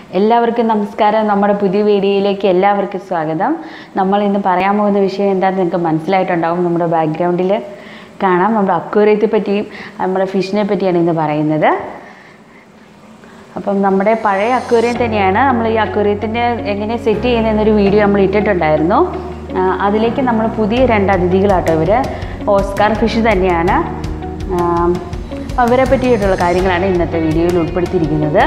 എല്ലാവർക്കും നമസ്കാരം നമ്മുടെ പുതിയ വീഡിയോയിലേക്ക് എല്ലാവർക്കും സ്വാഗതം നമ്മൾ ഇന്ന് പറയാൻ പോകുന്ന വിഷയം എന്താണെന്ന് നിങ്ങൾക്ക് മനസ്സിലായിട്ടുണ്ടാവും നമ്മുടെ ബാക്ക്ഗ്രൗണ്ടിൽ കാണാം നമ്മുടെ അക്വേറിയത്തെ പറ്റിയും നമ്മുടെ ഫിഷിനെ പറ്റിയാണ് ഇന്ന് പറയുന്നത് അപ്പം നമ്മുടെ പഴയ അക്വേറിയം തന്നെയാണ് നമ്മൾ ഈ അക്വേറിയത്തിൻ്റെ എങ്ങനെ സെറ്റ് ചെയ്യുന്നതെന്നൊരു വീഡിയോ നമ്മൾ ഇട്ടിട്ടുണ്ടായിരുന്നു ആ, അതിലേക്ക് നമ്മൾ പുതിയ രണ്ട് അതിഥികളാട്ടോ ഇവർ ഓസ്കാർ ഫിഷ് തന്നെയാണ് ആ, അവരെ പറ്റിയിട്ടുള്ള കാര്യങ്ങളാണ് ഇന്നത്തെ വീഡിയോയിൽ ഉൾപ്പെടുത്തിയിരിക്കുന്നത്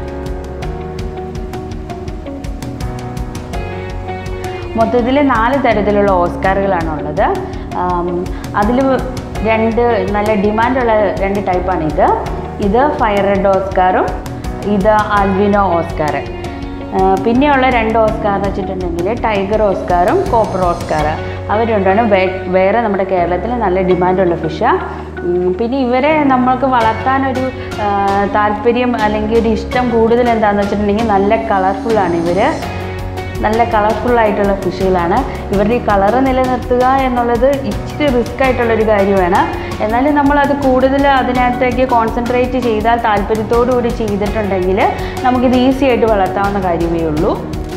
മൊത്തത്തിൽ നാല് തരത്തിലുള്ള ഓസ്കാറുകളാണ് ഉള്ളത് അതിൽ രണ്ട് നല്ല ഡിമാൻഡുള്ള രണ്ട് ടൈപ്പാണ് ഇത് ഇത് ഫയർ റെഡ് ഓസ്കാറും ഇത് ആൽവിനോ ഓസ്കാർ പിന്നെയുള്ള രണ്ട് ഓസ്കാർ എന്ന് വെച്ചിട്ടുണ്ടെങ്കിൽ ടൈഗർ ഓസ്കാറും കോപ്പർ ഓസ്കാർ അവർ രണ്ടാണ് വേ- വേറെ നമ്മുടെ കേരളത്തിൽ നല്ല ഡിമാൻഡുള്ള ഫിഷ് പിന്നെ ഇവരെ നമ്മൾക്ക് വളർത്താനൊരു ആ, താല്പര്യം അല്ലെങ്കിൽ ഒരു ഇഷ്ടം കൂടുതൽ എന്താണെന്ന് വെച്ചിട്ടുണ്ടെങ്കിൽ നല്ല കളർഫുള്ളാണ് ഇവർ നല്ല കളർഫുൾ ആയിട്ടുള്ള ഫിഷുകളാണ് ഇവരുടെ ഈ കളറ് നിലനിർത്തുക എന്നുള്ളത് ഇച്ചിരി റിസ്ക് ആയിട്ടുള്ളൊരു കാര്യമാണ് എന്നാലും നമ്മളത് കൂടുതൽ അതിനകത്തേക്ക് കോൺസെൻട്രേറ്റ് ചെയ്താൽ താല്പര്യത്തോടു കൂടി ചെയ്തിട്ടുണ്ടെങ്കിൽ നമുക്കിത് ഈസി ആയിട്ട് വളർത്താവുന്ന കാര്യമേ ഉള്ളൂ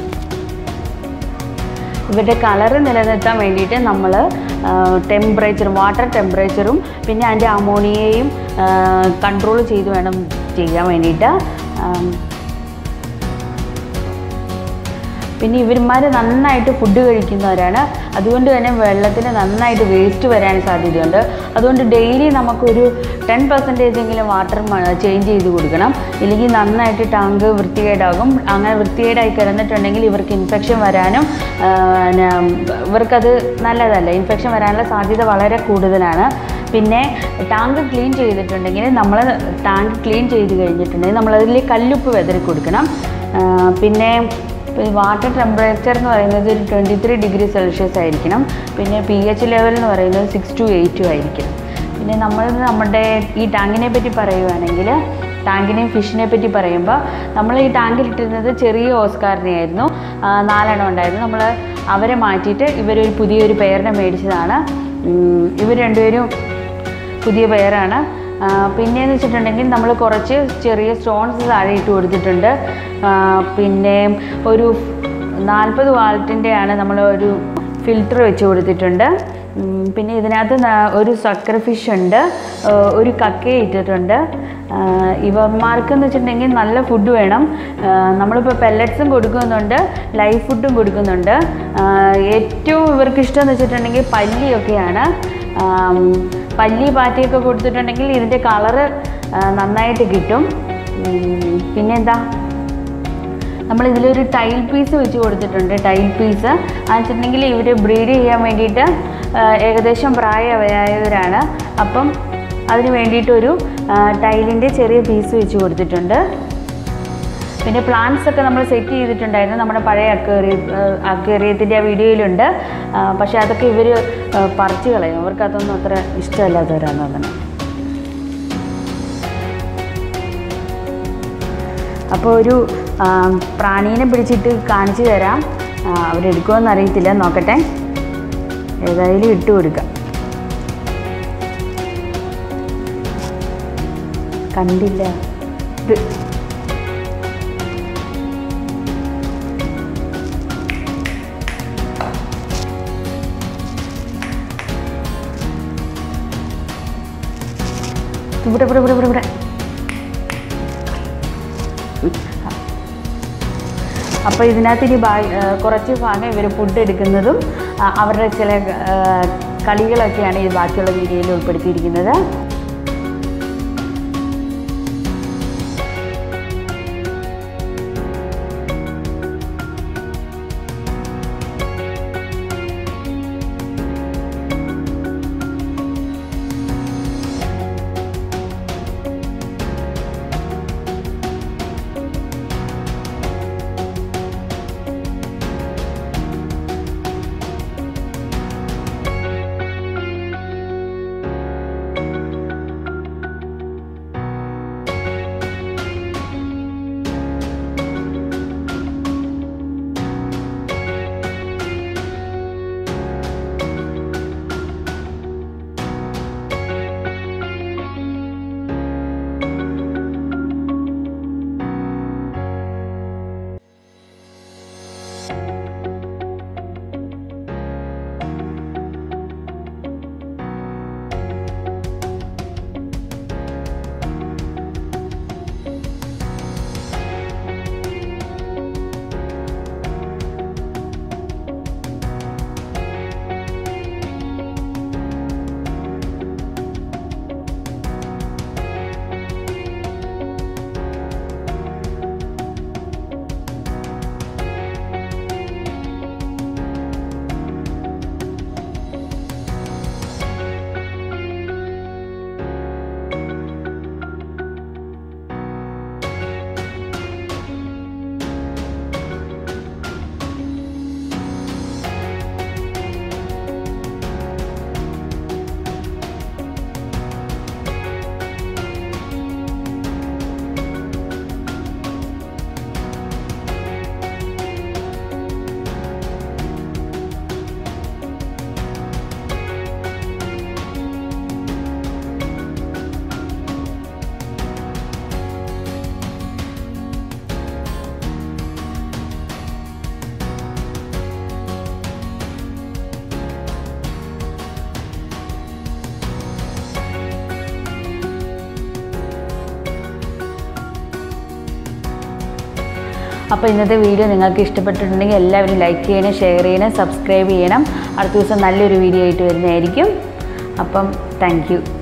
ഇവരുടെ കളറ് നിലനിർത്താൻ വേണ്ടിയിട്ട് നമ്മൾ ടെമ്പറേച്ചർ വാട്ടർ ടെമ്പറേച്ചറും പിന്നെ അതിൻ്റെ അമോണിയയും കൺട്രോൾ ചെയ്ത് വേണം ചെയ്യാൻ വേണ്ടിയിട്ട് ആം, പിന്നെ ഇവന്മാർ നന്നായിട്ട് ഫുഡ് കഴിക്കുന്നവരാണ് അതുകൊണ്ട് തന്നെ വെള്ളത്തിന് നന്നായിട്ട് വേസ്റ്റ് വരാൻ സാധ്യതയുണ്ട് അതുകൊണ്ട് ഡെയിലി നമുക്കൊരു ടെൻ പെർസെൻറ്റേജ് എങ്കിലും വാട്ടർ ചേഞ്ച് ചെയ്ത് കൊടുക്കണം ഇല്ലെങ്കിൽ നന്നായിട്ട് ടാങ്ക് വൃത്തികേടാകും അങ്ങനെ വൃത്തികേടായി കിടന്നിട്ടുണ്ടെങ്കിൽ ഇവർക്ക് ഇൻഫെക്ഷൻ വരാനും ആ, പിന്നെ ഇവർക്കത് നല്ലതല്ല ഇൻഫെക്ഷൻ വരാനുള്ള സാധ്യത വളരെ കൂടുതലാണ് പിന്നെ ടാങ്ക് ക്ലീൻ ചെയ്തിട്ടുണ്ടെങ്കിൽ നമ്മൾ ടാങ്ക് ക്ലീൻ ചെയ്ത് കഴിഞ്ഞിട്ടുണ്ടെങ്കിൽ നമ്മളതിൽ കല്ലുപ്പ് വെതറി കൊടുക്കണം ആ, പിന്നെ ഈ വാട്ടർ ടെമ്പറേച്ചർ എന്ന് പറയുന്നത് ഒരു ട്വൻറ്റി ത്രീ ഡിഗ്രി സെൽഷ്യസ് ആയിരിക്കണം പിന്നെ പി എച്ച് ലെവൽ എന്ന് പറയുന്നത് സിക്സ് ടു എയ്റ്റും ആയിരിക്കണം പിന്നെ നമ്മൾ നമ്മുടെ ഈ ടാങ്കിനെ പറ്റി പറയുവാണെങ്കിൽ ടാങ്കിനെയും ഫിഷിനെ പറ്റി പറയുമ്പോൾ നമ്മൾ ഈ ടാങ്കിലിട്ടിരുന്നത് ചെറിയ ഓസ്കാറിനെയായിരുന്നു ആ, നാലെണ്ണം ഉണ്ടായിരുന്നു നമ്മൾ അവരെ മാറ്റിയിട്ട് ഇവരൊരു പുതിയൊരു പെയറിനെ മേടിച്ചതാണ് ഉം, ഇവർ രണ്ടുപേരും പുതിയ പെയറാണ് ആ, പിന്നെയെന്ന് വെച്ചിട്ടുണ്ടെങ്കിൽ നമ്മൾ കുറച്ച് ചെറിയ സ്റ്റോൺസ് താഴെ ഇട്ട് കൊടുത്തിട്ടുണ്ട് ആ, പിന്നെ ഒരു നാൽപ്പത് വാൾട്ടിൻ്റെയാണ് നമ്മൾ ഒരു ഫിൽറ്റർ വെച്ച് കൊടുത്തിട്ടുണ്ട് ഉം, പിന്നെ ഇതിനകത്ത് ന- ഒരു സക്കർ ഫിഷ് ഉണ്ട് ആ, ഒരു കക്കയെ ഇട്ടിട്ടുണ്ട് ആ, ഇവന്മാർക്ക് എന്ന് വെച്ചിട്ടുണ്ടെങ്കിൽ നല്ല ഫുഡ് വേണം ആ, നമ്മളിപ്പോൾ പെല്ലറ്റ്സും കൊടുക്കുന്നുണ്ട് ലൈവ് ഫുഡും കൊടുക്കുന്നുണ്ട് ആ, ഏറ്റവും ഇവർക്ക് ഇഷ്ടം എന്ന് വെച്ചിട്ടുണ്ടെങ്കിൽ പല്ലിയൊക്കെയാണ് ആം, പല്ലി പാറ്റിയൊക്കെ കൊടുത്തിട്ടുണ്ടെങ്കിൽ ഇതിൻ്റെ കളറ് നന്നായിട്ട് കിട്ടും ഉം, പിന്നെന്താ നമ്മൾ ഇതിലൊരു ടൈൽ പീസ് വെച്ച് കൊടുത്തിട്ടുണ്ട് ടൈൽ പീസ് വെച്ചിട്ടുണ്ടെങ്കിൽ ഇവർ ബ്രീഡ് ചെയ്യാൻ വേണ്ടിയിട്ട് ആ, ഏകദേശം പ്രായമായവരാണ് അപ്പം അതിന് വേണ്ടിയിട്ടൊരു ടൈലിൻ്റെ ചെറിയ പീസ് വെച്ച് കൊടുത്തിട്ടുണ്ട് പിന്നെ പ്ലാന്റ്സ് ഒക്കെ നമ്മൾ സെറ്റ് ചെയ്തിട്ടുണ്ടായിരുന്നു നമ്മുടെ പഴയ അക്വേറിയ അക്വേറിയത്തിൻ്റെ ആ വീഡിയോയിലുണ്ട് ആ, പക്ഷേ അതൊക്കെ ഇവർ പറിച്ചു കളയും അവർക്ക് അതൊന്നും അത്ര ഇഷ്ടമല്ലാത്തവരാണ് തോന്നണം അപ്പോൾ ഒരു ആ, പ്രാണീനെ പിടിച്ചിട്ട് കാണിച്ചു തരാം ആ, അവരെടുക്കുമെന്ന് അറിയത്തില്ല നോക്കട്ടെ ഏതായാലും ഇട്ട് കൊടുക്കാം കണ്ടില്ല ഇത് ഇവിടെ ഇവിടെ ഇവിടെ ഇവിടെ ഇവിടെ അപ്പോൾ ഇതിനകത്ത് ഇനി ബാ- ആ, കുറച്ച് ഭാഗം ഇവർ ഫുഡ് എടുക്കുന്നതും ആ, അവരുടെ ചില ആ, കളികളൊക്കെയാണ് ഈ ബാക്കിയുള്ള വീഡിയോയിൽ ഉൾപ്പെടുത്തിയിരിക്കുന്നത് അപ്പോൾ ഇന്നത്തെ വീഡിയോ നിങ്ങൾക്ക് ഇഷ്ടപ്പെട്ടിട്ടുണ്ടെങ്കിൽ എല്ലാവരും ലൈക്ക് ചെയ്യണം ഷെയർ ചെയ്യണം സബ്സ്ക്രൈബ് ചെയ്യണം അടുത്ത ദിവസം നല്ലൊരു വീഡിയോ ആയിട്ട് വരുന്നതായിരിക്കും അപ്പം താങ്ക്